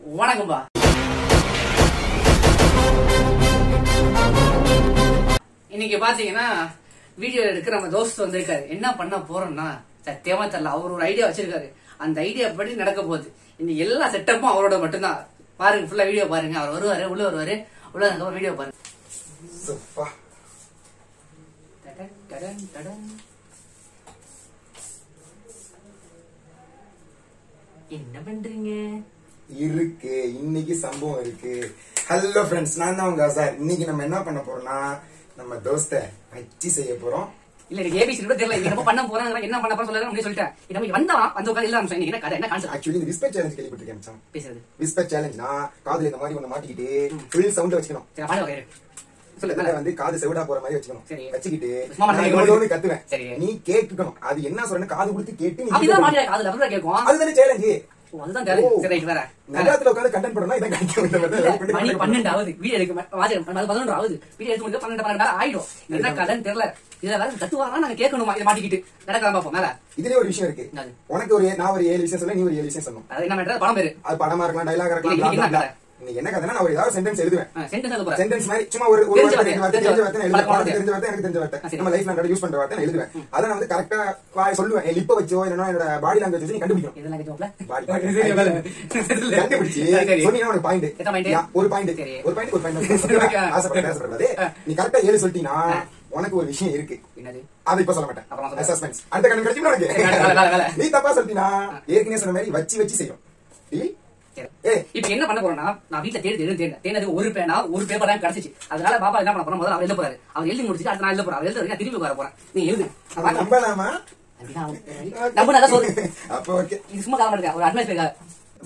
வணக்கம்பா இன்னைக்கு பாத்தீங்கன்னா வீடியோ எடுக்க நம்ம தோஸ்த் வந்திருக்காரு என்ன பண்ண போறோம்னா சத்தியமா தெரியல அவர் ஒரு ஐடியா வச்சிருக்காரு அந்த ஐடியா படி நடக்க போகுது இன்னைக்கு எல்லா செட்டப்பும் அவரோட மட்டும்தான் பாருங்க ஃபுல்லா வீடியோ பாருங்க அவர் வருவாரு உள்ள வருவாரு உள்ள அதுக்கப்புறம் வீடியோ பாருங்க சப்பா. டடன், டடன், டடன். என்ன பண்றீங்க இருக்கு இன்னைக்கு சம்பவம் இருக்கு ஹலோ ஃப்ரெண்ட்ஸ் நான் தான் உங்க சார் இன்னைக்கு நம்ம என்ன பண்ண போறோம்னா நம்ம தோஸ்த வச்சு செய்ய போறோம் இல்ல எனக்கு ஏபிசி கூட தெரியல இது என்ன பண்ண போறாங்க என்ன பண்ண போறோம் சொல்ல முடியும் சொல்லிட்டேன் இது நம்ம வந்தவன் வந்து உட்காந்து இல்ல இன்னைக்கு என்ன கதை என்ன கான்செப்ட் ஆக்சுவலி இந்த விஸ்பர் சேலஞ்ச் கேள்விப்பட்டிருக்கேன் மச்சான் பேசுறது விஸ்பர் சேலஞ்ச்னா காதுல இந்த மாதிரி ஒண்ணு மாட்டிக்கிட்டு ஃபுல் சவுண்ட் வச்சுக்கணும் சரி பாடு வகையிரு சொல்லு இதுல வந்து காது செவிடா போற மாதிரி வச்சுக்கணும் சரி. வச்சுக்கிட்டு சும்மா நான் மட்டும் இவ்வளவு கத்துவேன் சரி. நீ கேட்கணும் அது என்ன சொல்றேன்னு காது கொடுத்து கேட்டு நீ அப்படிதான் இது மாட்டியா காதுல அப்படிதான் கேட்கும் பண்ணு. அதுதானே சேலஞ்சு ஓ, அதுதான் தேவை. சரி ரைட் வேற நகரத்துல உட்காந்து கண்டென்ட் பண்ணா இதான் கிடைக்கும் மணி பன்னெண்டு ஆகுது வீடியோ எடுக்க மா- வாட்ச் அது பதினொன்று ஆகுது வீடியோ எடுக்க முடியும் பன்னெண்டு பன்னெண்டு நேரம் ஆயிடும் என்ன கதைன்னு தெரியல இதுல வேற தத்துவாரா நாங்க கேட்கணுமா இதை மாட்டிக்கிட்டு நடக்கலாம் பார்ப்போம் மேல இதுலயே ஒரு விஷயம் இருக்கு என்னது? உனக்கு ஒரு நான் ஒரு ஏழு விஷயம் சொல்ல நீ ஒரு ஏழு விஷயம் சொல்லணும் அது என்ன பண்றது படம் பேரு அது படமா இருக்கலாம் டைலாக் இருக்கலாம் இன்னைக்கு blah, blah, என்ன blah. இன்னைக்கு என்ன கதைனா நான் ஒரு ஏதாவது சென்டென்ஸ் எழுதுவேன் சென்டென்ஸ் எழுத போறேன் சென்டென்ஸ் மாதிரி சும்மா ஒரு ஒரு தெரிஞ்ச வார்த்தை, ரெண்டு வார்த்தை, வார்த்தை, தெரிஞ்ச வார்த்தை நான் எழுதுவேன் பழக்கம் உனக்கு தெரிஞ்ச வார்த்தை எனக்கு தெரிஞ்ச ஆ, வார்த்தை சரி. நம்ம லைஃப்ல நடக்க யூஸ் பண்ற வார்த்தை நான் எழுதுவேன் அதை நான் வந்து கரெக்டா வாய் சொல்லுவேன் என் லிப்ப வச்சோ இல்லைன்னா என்னோட பாடி லாங்குவேஜ் வச்சு நீ கண்டுபிடிக்கணும் இதெல்லாம் கேட்கல Body சரி, வேலை. language. கண்டுபிடிச்சு சரி. சொன்னீங்கன்னா உனக்கு பாயிண்ட் எத்தனை point? ஒரு பாயிண்ட் சரி. ஒரு பாயிண்ட் ஒரு பாயிண்ட் ஆசைப்பட்டு பேசப்படாது ஆ. நீ கரெக்டா ஏழு சொல்லிட்டீங்கன்னா உனக்கு ஒரு விஷயம் இருக்கு என்னது அதை இப்ப சொல்ல மாட்டேன் அப்புறம் சொல்ல. சஸ்பென்ஸ் அந்த கண்ணு கிடைக்கும் உனக்கு சரி, வேலை, வேலை, வேலை. நீ தப்பா சொல்லிட்டீனா ஏற்கனவே சொன்ன மாதிரி வச்சு வச்சு செய்யும் இல்ல? சரி. ஏய் இப்ப என்ன பண்ண போறோம்னா நான் வீட்ல தேடி தேடி தேடி தேடினது ஒரு பேனா ஒரு பேப்பர் தான் கிடைச்சிச்சு அதனால பாப்பா என்ன பண்ண போறோம் முதல்ல அவர் எழுத போறாரு அவர் எழுதி முடிச்சுட்டு அடுத்த நான் எழுத போறேன் அவர் எழுத வரைக்கும் நான் திரும்பி வர போறேன் நீ எழுது நான் பார்க்கறேன். நம்பலாமா அப்படிதான் அவன் நம்ப நல்லா சொல்லு அப்ப ஓகே இது சும்மா காரணம் இருக்கா ஒரு அட்வைஸ் இருக்கா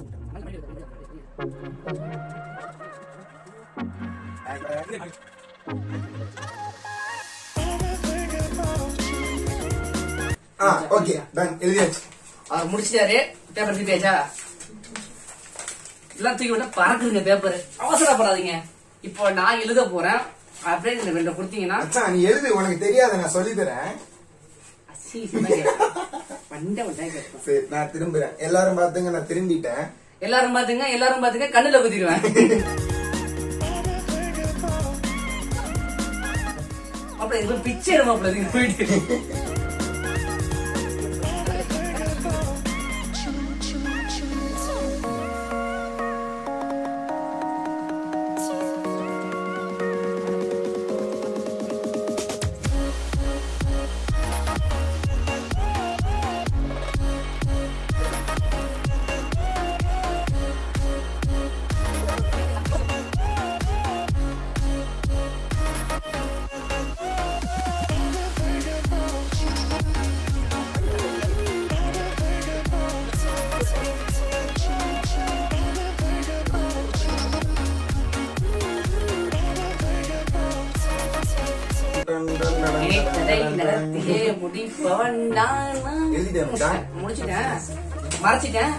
ஆ ஓகே டன் எழுதியாச்சு அவர் முடிச்சிட்டாரு பேப்பர் திருப்பியாச்சா எல்லாம் தூக்கி விட்டா பறக்குதுங்க பேப்பர் அவசரப்படாதீங்க இப்போ நான் எழுத போறேன் அப்படியே இந்த ரெண்டு கொடுத்தீங்கன்னா மச்சான் நீ எழுது உனக்கு தெரியாத நான் சொல்லி தரேன் அசிங்கமா கேட்கும். மண்டை மண்டை கேட்கும். சரி நான் திரும்புறேன் எல்லாரும் பாத்துங்க நான் திரும்பிட்டேன் எல்லாரும் பாத்துங்க எல்லாரும் பாத்துங்க கண்ணுல குத்திடுவேன் அப்படி இது பிச்சை எடுமா அப்படி போயிட்டு டன், டன், டன், டன், நினைத்ததை டன், டன், டன். நடத்தியே முடிப்பவன் நான் எழுதிட்டியா மச்சான்? முடிச்சிட்டேன் மறைச்சிட்டேன்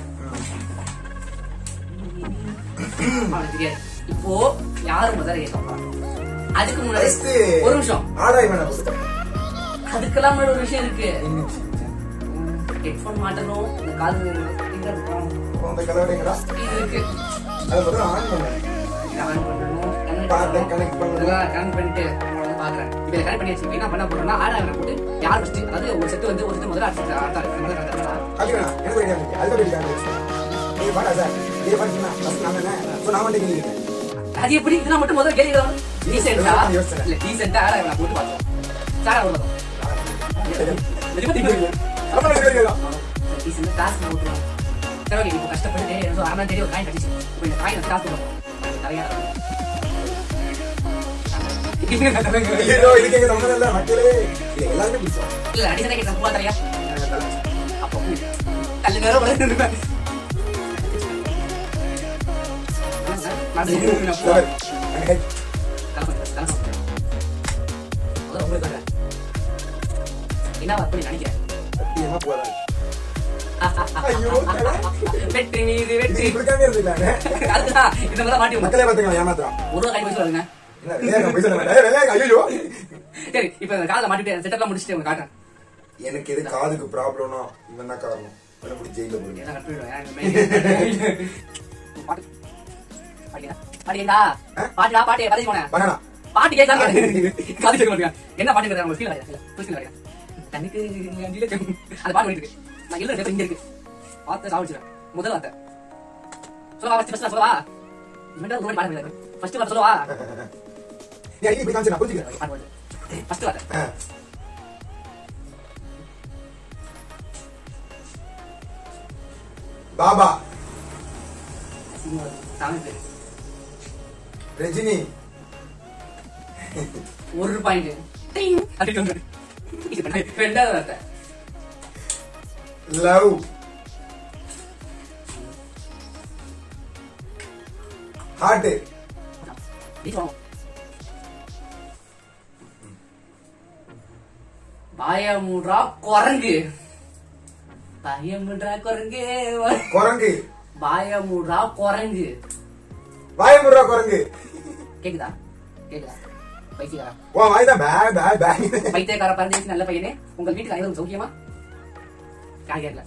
அவனுக்கு தெரியாது இப்போ யாரு முதல்ல கேட்கலாம் அதுக்கு முன்னாடி First, ஒரு நிமிஷம் ஆடாய் வேணாம் first. அதுக்கெல்லாம் முன்னாடி ஒரு விஷயம் இருக்கு என்ன விஷயம் மச்சான்? ஹெட்போன் மாட்டணும் இந்த காது finger இருக்கணும். உன் கலவடைங்கடா இது இருக்கு அதை முதல்ல ஆன் பண்ணு இதை on பண்ணணும், connect பார்த்தேன், பண்ணணும். connect பண்ணணும். இதெல்லாம் connect பண்ணிட்டு நான் வந்து பார்க்கறேன். இப்ப இதை connect பண்ணியாச்சு. இப்ப என்ன பண்ண போறோம்னா, ஆடா இவனை போட்டு யார் first? அதாவது ஒரு set வந்து ஒரு set முதல்ல அடுத்த set அடுத்த அடுத்த முதல்ல அடுத்த set. அப்படி வேணாம் எனக்கு ஒரு idea இருக்கு அதுக்கு ஒரு idea இருக்கு நீங்க பாடா சார் நீங்க பாத்தீங்கன்னா ஃபர்ஸ்ட் நான் தானே சோ நான் வந்து கேட்கிறேன் அது எப்படி இதெல்லாம் மட்டும் முதல்ல கேள்வி கேட்கணும். Decent ஆ? இதெல்லாம் யோசிச்சேன். இல்ல, decent ஆ ஆடா இவனை போட்டு பார்த்தோம். சாடா அவ்வளவுதான். திருப்பி திருப்பி. அப்ப நான் கேட்கிறேன் decent ஆ காசு நான் ஊத்துவேன். சரி, okay, இப்போ கஷ்டப்பட்டு எனக்கு ஒரு அரை மணி நேரம் தேடி ஒரு காயின் கிடைச்சிச்சு. இப்போ இந்த காயின் காசு கொடுக்கணும். நிறையா ஐயோ இதுக்கு எங்க சம்மந்தம் இல்ல மக்களே இது எல்லாருமே பிடிச்சோம் இல்ல அடிசனை கேட்டேன் பூவா தரையா அப்போ கல்லு நேரம் வளர்ந்து இருப்பேன் என்ன ஒர்க் பண்ணி நினைக்கிறேன் சத்தியமா போறாரு ஐயோ கடை. வெற்றி மீது இது வெற்றி இப்படிக்காம இருந்துட்டாங்க அதுதான் இந்த மாதிரி மாட்டி விடுங்க. மக்களே பாத்துக்கலாம் ஏமாத்துறான் ஒரு ரூபா கை போய் சொல்லுங்க என்ன விளையாடுறான் போய் சொல்ல வேண்டாம் ஏய், விளையாடுறான், ஐயோ சரி இப்ப இந்த காலை மாட்டிட்டு செட்டப்லாம் முடிச்சுட்டு உங்களுக்கு காட்டுறேன் எனக்கு எது காதுக்கு ப்ராப்ளம்னா இவன் தான் காரணம் இவனை பிடிச்சி ஜெயில போடுங்க எல்லாம் கட் பண்ணிடுவேன் ஏன்னா இந்த main- பாட்டு பாட்டு கேட்டா ஆ? பாட்டுடா பாட்டு பதிவு போனேன் பனானா பாட்டு கேட்காம காது கேட்க மாட்டேங்க என்ன பாட்டு கேட்கறாங்க ஸ்கீல் வரையா ஸ்கீல் வரையா தண்ணிக்கு அஞ்சில அந்த பாட்டு போயிட்டு இருக்கு நான் எழுத இங்க இருக்கு வார்த்தை சாவிச்சிடறேன் முதல் வார்த்தை சொல்லவா ஃபர்ஸ்ட் ஃபர்ஸ்ட் சொல்லவா இவன்டா ஒரு பாட்டு போயிருக்கு ஃபர்ஸ்ட் வார்த்தை சொல்லவா நீ அடிக்கடி இப்படி காமிச்சு நான் புரிஞ்சுக்கிறேன் பாட்டு போயிட்டு ஃபர்ஸ்ட் வார்த்தை ஆ. பாபா சாமி பேரு ரஜினி ஒரு பாயிண்ட் ரெண்டாவது வார்த்தை லவ் ஹார்ட் நீ சொல்லணும். பயமுடா குரங்கு பயமுடா குரங்கு குரங்கு பயமுடா குரங்கு வாயமுடுறா குரங்கு கேக்குதா கேக்குதா பைத்தியக்காரா உன் வாய் தான் பே பே பே பைத்தியக்கார பரதேசி நல்ல பையனே உங்கள் வீட்டுக்கு அனைவரும் சௌக்கியமா யார் கேட்கல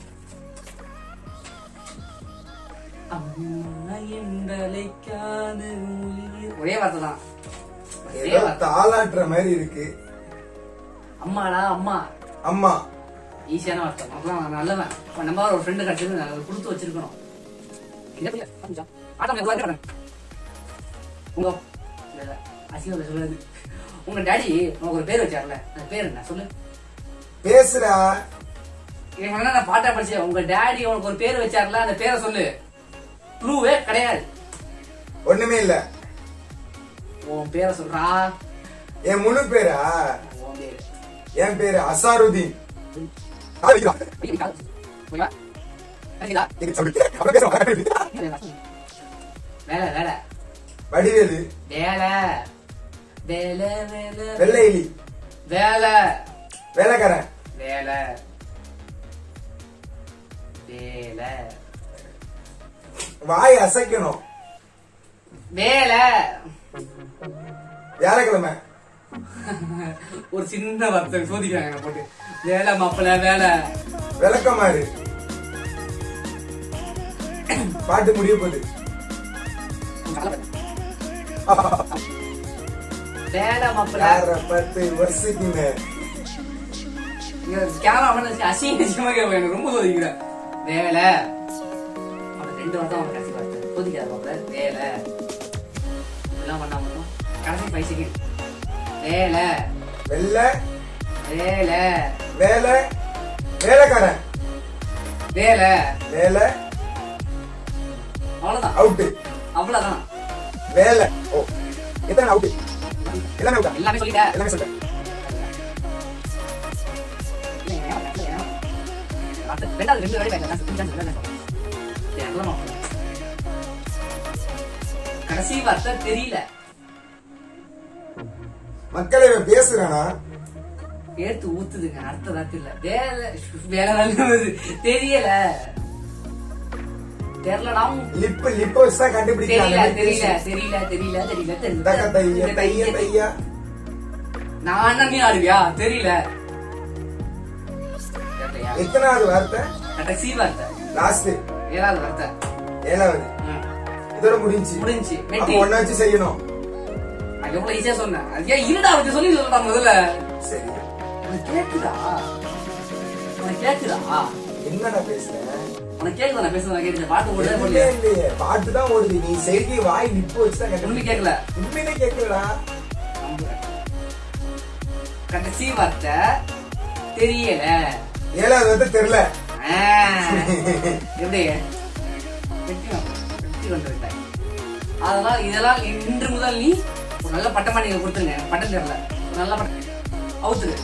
அம்மா என்றழைக்காது உயிர். ஒரே வார்த்தை தான் ஒரே ஏதோ வார்த்தை. தாளாட்டுற மாதிரி இருக்கு அம்மாடா அம்மா அம்மா ஈஸியான வார்த்தை அப்புறம் நான் நல்லவன் இப்ப நம்ம ஒரு ஃப்ரெண்டு கிடைச்சது நான் கொடுத்து வச்சிருக்கணும் இல்ல, இல்ல, ஒரு நிமிஷம். ஆட்டம் எவ்வளவு நேரம் ஆடுறேன்? உங்க இல்ல, இல்ல, அசிங்கம் சொல்லுது உங்க டாடி உனக்கு ஒரு பேர் வச்சார்ல அந்த பேர் என்ன சொல்லு பேசுறா இவன் என்ன நான் பாட்டா படிச்சேன் உங்க டாடி உனக்கு ஒரு பேர் வச்சார்ல அந்த பேரை சொல்லு க்ளூவே கிடையாது ஒண்ணுமே இல்ல உன் பேரை சொல்றா என் முழு பேரா உன் பேரு என் பேரு அசாருதீன் ஆ, வைக்கிறா. ஐயோ, நீ காது. ஓகேவா? சரிங்களா? எங்க சொல்லு. அப்புறம் பேசுவோம். வேலை வேலை வடிவேலு வேலை வேலை வேலை வெள்ளை எலி வேலை வேலைக்காரன் வேலை வேலை வாய் அசைக்கணும் வேலை வியாழக்கிழமை ஒரு சின்ன வார்த்தை சோதிக்கிறாங்க என்னை போட்டு வேலை மாப்பிள்ள வேலை விளக்கமாறு பாட்டு முடிய போகுது வேலை மாப்பிள்ள யார பத்து வருஷத்துக்கு கேமரா பண்ண அசிங்க அசிங்கமா கேட்பேன் எனக்கு ரொம்ப சோதிக்கிற வேலை அவன் ரெண்டு வார்த்தை அவன் கடைசி வார்த்தை சோதிக்காத மாப்பிள்ள வேலை இதெல்லாம் பண்ணா மட்டும் கடைசி ஃபைவ் செகண்ட் வேலை வெள்ளை வேலை வேலை வேலைக்காரன் வேலை வேலை அவ்வளவுதான் அவுட்டு அவ்வளவுதான் வேலை ஓ எத்தனை அவுட்டு எல்லாமே அவுட்டா எல்லாமே சொல்லிட்டேன் எல்லாமே சொல்லிட்டேன் ரெண்டாவது ரெண்டு வேலை பேசலாம் கடைசி வார்த்தை தெரியல மக்களை இவன் பேசுறானா ஏத்து ஊத்துதுங்க அடுத்த வார்த்தை இல்ல வேலை வேலை வேலை வருது தெரியல தெரியலனாம் லிப்பு லிப்பு வச்சு தான் தெரியல கண்டுபிடிக்கிறாங்க தெரியல தெரியல தெரியல தெரியல தக்க தைய தெரியல தைய தையா நான் அண்ணன் நீ ஆடுவியா தெரியல தெரியலையா? எத்தனாவது வார்த்தை கடைசி வார்த்தை லாஸ்ட் ஏழாவது வார்த்தை ஏழாவது ம். இதோட முடிஞ்சு முடிஞ்சுச்சு அப்ப வெற்றி ஒன்ன வச்சு செய்யணும் நான் எவ்வளவு ஈஸியா சொன்னேன் அது ஏன் இருடா வச்சு சொல்லி சொல்றா முதல்ல சரி உனக்கு கேக்குதா உனக்கு கேக்குதா என்னடா பேசுற உனக்கு கேக்குதா நான் பேசுறேன் கேக்குது பாட்டு ஓடுதா எதுவுமே போடலையா இல்லையே பாட்டு தான் ஓடுது நீ செய்கை வாய் லிப்பு வச்சு தான் ஒண்ணுமே கண்டுபிடி கேட்கல உண்மையிலே கேட்கலடா நம்புறேன். கடைசி வார்த்தை தெரியல ஏழாவது வார்த்தை தெரியல ஆ, எப்படி வெற்றி வாங்க. வெற்றி கொண்டு விட்டாய் அதெல்லாம் இதெல்லாம் இன்று முதல் நீ ஒரு நல்ல பட்டமா நீங்க கொடுத்துருங்க எனக்கு பட்டம் தெரியல ஒரு நல்ல பட்டம் அவுத்துரு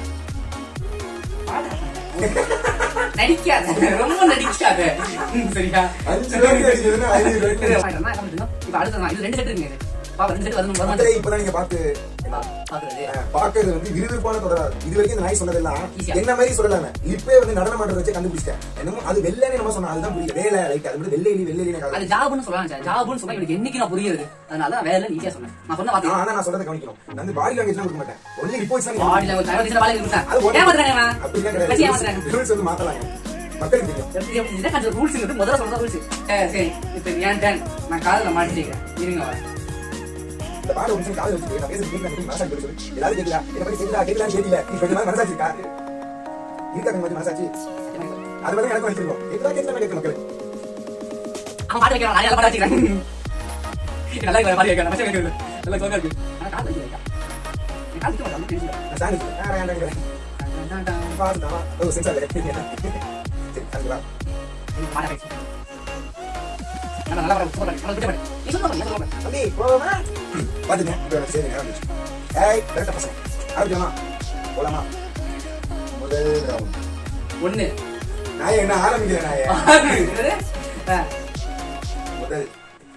பாடு. நடிக்காத ரொம்ப நடிக்காத சரியா அஞ்சு ரூபாய்க்கு அடிக்கிறதுன்னா ஐநூறு ரூபாய்க்கு இப்ப அடுத்த நான் இது ரெண்டு செட் இருக்குங்க இது பாப்பா ரெண்டு செட் வரணும் மக்களே வரணும் இப்பதான் நீங்க பார்த்து பாக்குறது அஹ், பார்க்கறது வந்து விறுவிறுப்பான தொடரா இருக்கும். இது வரைக்கும் இந்த நாய் சொன்னதெல்லாம் Easy-ஆ. என்ன மாதிரி சொல்லலாம லிப்பே வந்து நடனம் பண்றத வச்சு கண்டுபிடிச்சிட்டேன் என்னமோ அது வெள்ளைன்னு நம்ம சொன்னா அதுதான் புரியல வேலை ரைட் அது மட்டும் வெள்ளை எலி வெள்ளை எலின்னு அது காது. ஜாப்னு சொல்லலாம் சார் ஜாப்னு சொன்னா எனக்கு என்னைக்கு நான் புரியுது அதனால தான் வேலை ஈஸியா சொன்னேன் நான் சொன்ன ஆ, வார்த்தை ஆனா நான் சொல்றதை கவனிக்கணும் நான் வந்து பாடி லாங்குவேஜ் கொடுக்க மாட்டேன் ஒன்லி ரிப்போர்ட்ஸ் தான் பாடியில ஒரு தரவரிசையில வாழை அது கொடுத்தேன் ஒரு- ஏமாத்துறாங்க அப்படிலாம் கட்சி கிடையாது ஏமாத்துறாங்க ரூல்ஸ் வந்து மாத்தலாங்க மக்களுக்கு தெரியும் எப்படி எப்படி என்ன கொஞ்சம் ரூல்ஸ் இருக்கு முதல்ல சொல்ற ரூல்ஸ் சரி இப்போ என் டேன் நான் காதுல மாட்டிக்கிறேன் இருங்க வரேன் இந்த பாட ஒரு நிமிஷம் காதுல வச்சுட்டு நான் பேசுறது கேட்கல எனக்கு மனசாட்சி சொல்லு சொல்லு ஏதாவது கேட்கல என்ன பத்தி கேட்கல கேட்கலான்னு கேட்கல நீ கொஞ்சம் நாள் மனசாட்சி இருக்கா இருக்கா கொஞ்சம் மனசாட்சி அது வந்து எனக்கு வச்சிருக்கோம் கேட்கலாம் கேட்கலாம் கேட்க மக்கள் அவன் பாட்டு வைக்கிறான் நான் பாட்டு வச்சுக்கிறேன் நல்லா இருக்கு பாட்டு வைக்கிறேன் மச்சம் வைக்கிறது நல்லா சோகா இருக்கு ஆனா காது வைக்கிறேன் என் காது வைக்க மாட்டேன் தெரிஞ்சு நான் சாமி நான் வேண்டாம் கேட்கறேன் பாருடா ஓ சென்சார் சரி அதுவா பாட வைச்சு நல்லா வர சூப்பரா இருக்கு நல்லா விட்டு பாரு நீ சொல்ல பாரு சொல்ல தம்பி போவோமா பாத்துங்க இப்போ எனக்கு சரி ஆரம்பிச்சு ஏய் கரெக்டா பசங்க ஆரம்பிச்சோமா போலாமா முதல் ரவுண்ட் ஒண்ணு நான் என்ன ஆரம்பிக்கிறேன் நான் ஆ, முதல்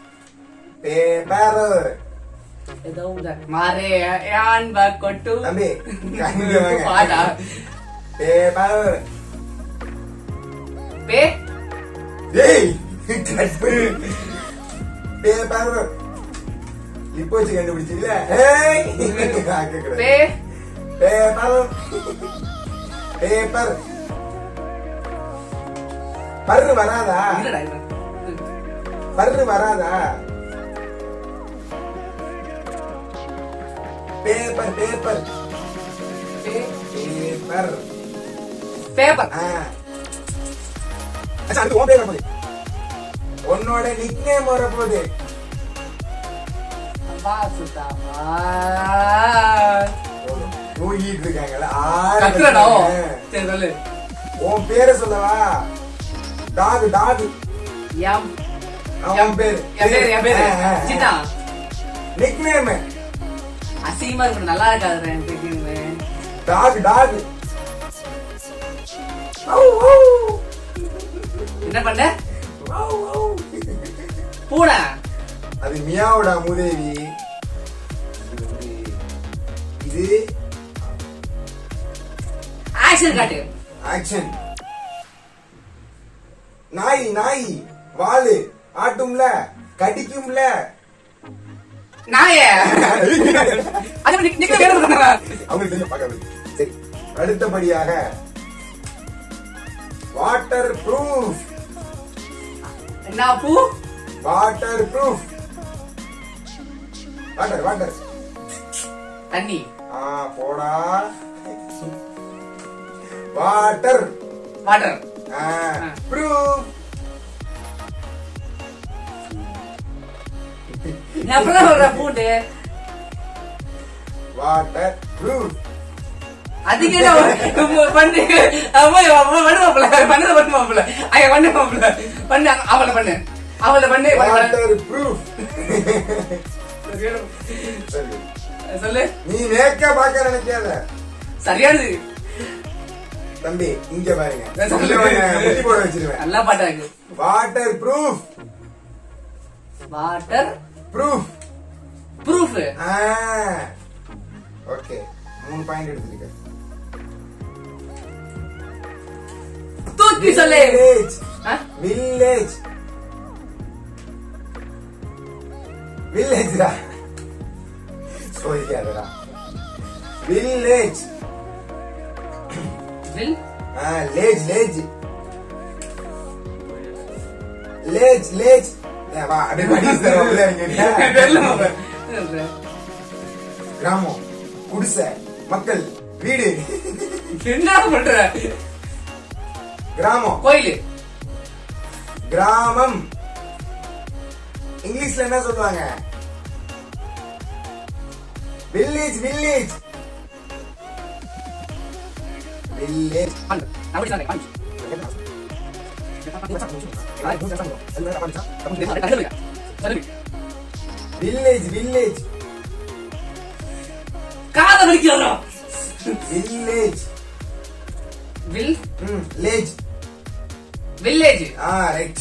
பேப்பர் ஏதோ உங்க மாரே யான் பா கொட்டு தம்பி இங்க வாங்க. பாடா பேப்பர் பே டேய் கட்டு பேப்பர் இப்போ வச்சு கண்டுபிடிச்சில ஏய் கேக்குறேன் பே பேப்பர் பேப்பர் பர்ரு வராதா இல்லடா இது பர்ரு வராதா பேப்பர் பேப்பர் பே பேப்பர் பேப்பர் ஆ அச்சா அடுத்து உன் பேர் வரப்போகுது உன்னோட நிக் நேம் வரப்போகுது வாசுதாமா தூங்கிட்டு இருக்காங்கல்ல கத்துறடா ஆறு சரி சொல்லு உன் பேரை சொல்லவா டாக் டாக் எம் அவன் பேரு என் பேரு என் பேரு சின்னா நிக் நேம் அசிங்கமா இருக்கு நல்லா இருக்காது என் பேரு டாக் டாக் என்ன பண்ண பூனை அது மியாவோட மூதேவி இது வந்து இது ஆக்ஷன் காட்டு ஆக்ஷன் நாய் நாய் வாலு ஆட்டும்ல கடிக்கும்ல நாய அது நீ நீங்க வேற சொன்னா அவங்களுக்கு தெரியும் பார்க்க சரி அடுத்தபடியாக வாட்டர் ப்ரூஃப் என்ன பூ வாட்டர் ப்ரூஃப் வாட்டர் வாட்டர் தண்ணி ஆ போடா வாட்டர் வாட்டர் ப்ரூஃப் நான் அப்பதான் சொல்றேன் பூண்டு வாட்டர் ப்ரூஃப் அதுக்கு என்ன ஒரு- பண்ணு அம்மா அம்மா பண்ணுவாப்புல பண்ணத பண்ணுவாப்புல ஐயா பண்ணுவாப்புல பண்ணு அவளை பண்ணு அவளை பண்ணு இவளை பண்ணு. வாட்டர் ப்ரூஃப் சரி சொல்லு நீ நேக்க பார்க்க நினைக்காத சரியானது தம்பி இங்க பாருங்க நான் சொல்லு. சொல்லுவேன், முட்டி போட வச்சிருவேன் நல்லா பாட்டா இருக்கு waterproof waterproof proof okay மூணு பாயிண்ட் எடுத்துருக்க தூக்கி சொல்லு வில்லேஜ் ஆ? வில்லேஜ் வில்லேஜ்டா சோதிக்காதடா வில்லேஜ் வில் லேஜ் லேஜ் லேஜ் லேஜ் ஏ, வா அப்படியே படிச்சு தருவாங்கல்ல வெள்ளம் நீங்க. கிராமம் குடிசை மக்கள் வீடு என்ன பண்ற கிராமம் கோயிலு கிராமம் இங்கிலீஷ்ல என்ன சொல்லுவாங்க வில்லேஜ் வில்லேஜ் வில்லேஜ் பண்ணு. நான் அப்படி சொன்னேன், பண்ணு. சொல்லுங்க. சொல்லுங்க. வில்லேஜ் வில்லேஜ் காதை வலிக்கிறோம் வில்லேஜ் வில் லேஜ் வில்லேஜ் ஆ ரைட்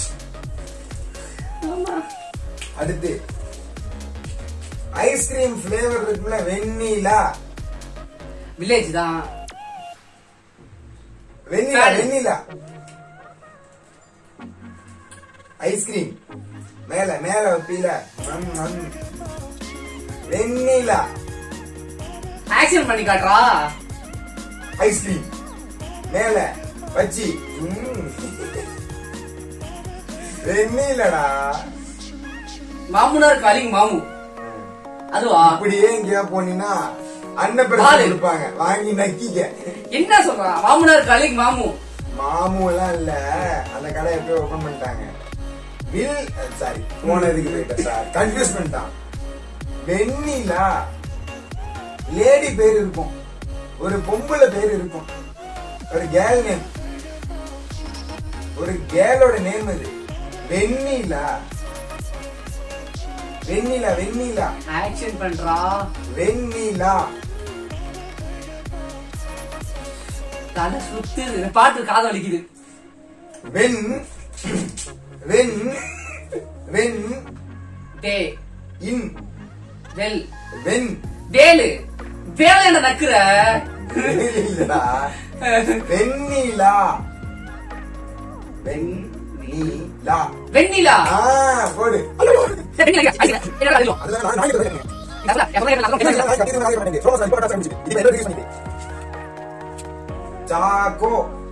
அடுத்து ஐஸ்கிரீம் ஃபிளேவர் இருக்குல்ல வெண்ணிலா வில்லேஜ் தான் வெண்ணிலா Fan. வெண்ணிலா ஐஸ்கிரீம் மேல மேல வைப்பீல மம், மம். வெண்ணிலா ஆக்ஷன் பண்ணி காட்டுறா ஐஸ்கிரீம் மேல வச்சி ம். வெண்ணிலடா மாமுனார் காலிங் மாமு அதுவா அப்படியே எங்கேயா போனீங்கன்னா வாலு. அன்னப்பிரசம் கொடுப்பாங்க வாங்கி நக்கிக்க என்ன சொல்றான் மாமுனார் காலிங் மாமு மாமு எல்லாம் இல்ல அந்த கடை எப்பயோ ஓபன் பண்ணிட்டாங்க வில் சாரி போனதுக்கு போயிட்ட சார் கன்ஃபியூஸ் பண்ணிட்டான் வெண்ணிலா லேடி பேர் இருக்கும் ஒரு பொம்பளை பேர் இருக்கும் ஒரு கேர்ள் நேம் ஒரு கேர்ளோட நேம் அது வெண்ணிலா வெண்ணிலா வெண்ணிலா ஆக்ஷன் பண்றா வெண்ணிலா தலை சுத்துது இந்த பாட்டு காது வலிக்குது வெண் வெண் வெண் டே இன் வெல் வெண் வேலு வேலை என்ன நக்குற இல்லடா வெண்ணிலா வெண்ணிலா வெண்ணிலா ஆ போடு சரி, வெண்ணிலா, அடிங்க. என்னடா அடிக்கும்? அதுதான் நான் நாளைக்கு வரேன். நல்லா, எவ்வளவு நேரம் நல்லா இதுல பேசுறா? நான் கத்திட்டு நாளைக்கு வரேன். சோளம் சாரி, போட்டா சாரி முடிச்சிட்டு. இது எல்லாரும் யூஸ் பண்ணிட்டு. சாக்கோ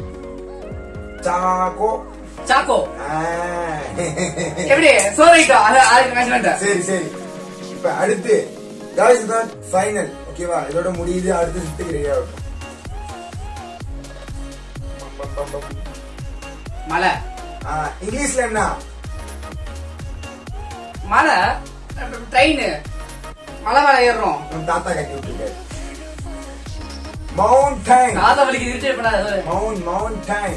சாக்கோ சாக்கோ ஆ. எப்படி சோரைட்டோ அது அதுக்கு measurement. சரி சரி இப்ப அடுத்து guys தான் ஃபைனல் ஓகேவா இதோட முடியுது அடுத்து சுத்துக்கு ரெடியா இருக்கும் பம், பம், பம், பம். மலை ஆ, இங்கிலீஷ்ல என்ன மலை ட்ரெயின் மலை மேல ஏறுறோம் உன் தாத்தா கட்டி விட்டுருக்காரு மவுண்டைன் காத வலிக்கு irritate பண்ணாத சொல்லு. மவுண்ட் மவுண்டைன்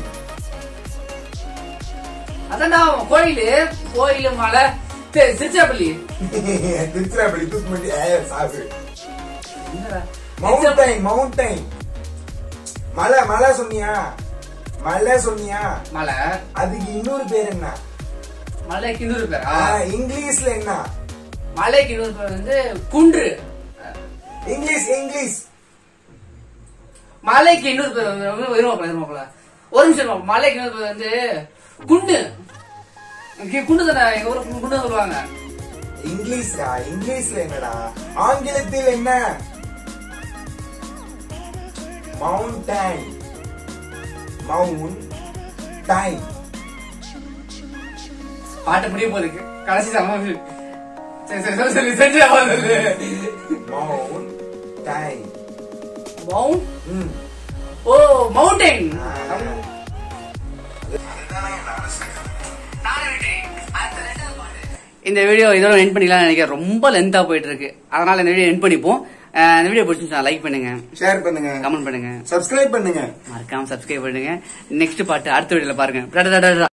அதான்டா கோயிலு கோயிலு மலை சரி, திருச்சிராப்பள்ளி திருச்சிராப்பள்ளி தூத்துக்குடி ஏ சாப்பிடு என்னடா? மவுண்டைன் மவுண்டைன் மலை மலை சொன்னியா மலை சொன்னியா மலை அதுக்கு இன்னொரு பேர் என்ன மலைக்கு இன்னொரு பேரா ஆ, இங்கிலீஷ்ல என்ன மலைக்கு இன்னொரு பேர் வந்து குன்று இங்கிலீஷ் இங்கிலீஷ் மலைக்கு இன்னொரு பேர் வந்து இருமாப்பல இருமாப்பல ஒரு நிமிஷம் இருமா. மலைக்கு இன்னொரு பேர் வந்து குண்டு இங்க குண்டு தானே எங்க ஊர்ல குண்டு குண்டு சொல்லுவாங்க இங்கிலீஷ்டா இங்கிலீஷ்ல என்னடா ஆங்கிலத்தில் என்ன மவுண்டைன் மவுண்ட் டைன் பாட்டு முடிய போகுது கடைசி சம சரி சரி சரி சரி செஞ்சா போகுது மவுண்ட் டைன் மவுண்ட் ம் ஓ மவுண்டைன் இந்த வீடியோ இதோட என் பண்ணிக்கலாம் நினைக்கிறேன் ரொம்ப லென்த்தா போயிட்டு இருக்கு அதனால இந்த வீடியோ என் பண்ணிப்போம் அஹ் இந்த வீடியோ பிடிச்சிருந்தா லைக் பண்ணுங்க ஷேர் பண்ணுங்க கமெண்ட் பண்ணுங்க சப்ஸ்கிரைப் பண்ணுங்க மறக்காம சப்ஸ்கிரைப் பண்ணுங்க நெக்ஸ்ட் பாட்டு அடுத்த வீடியோல பாருங்க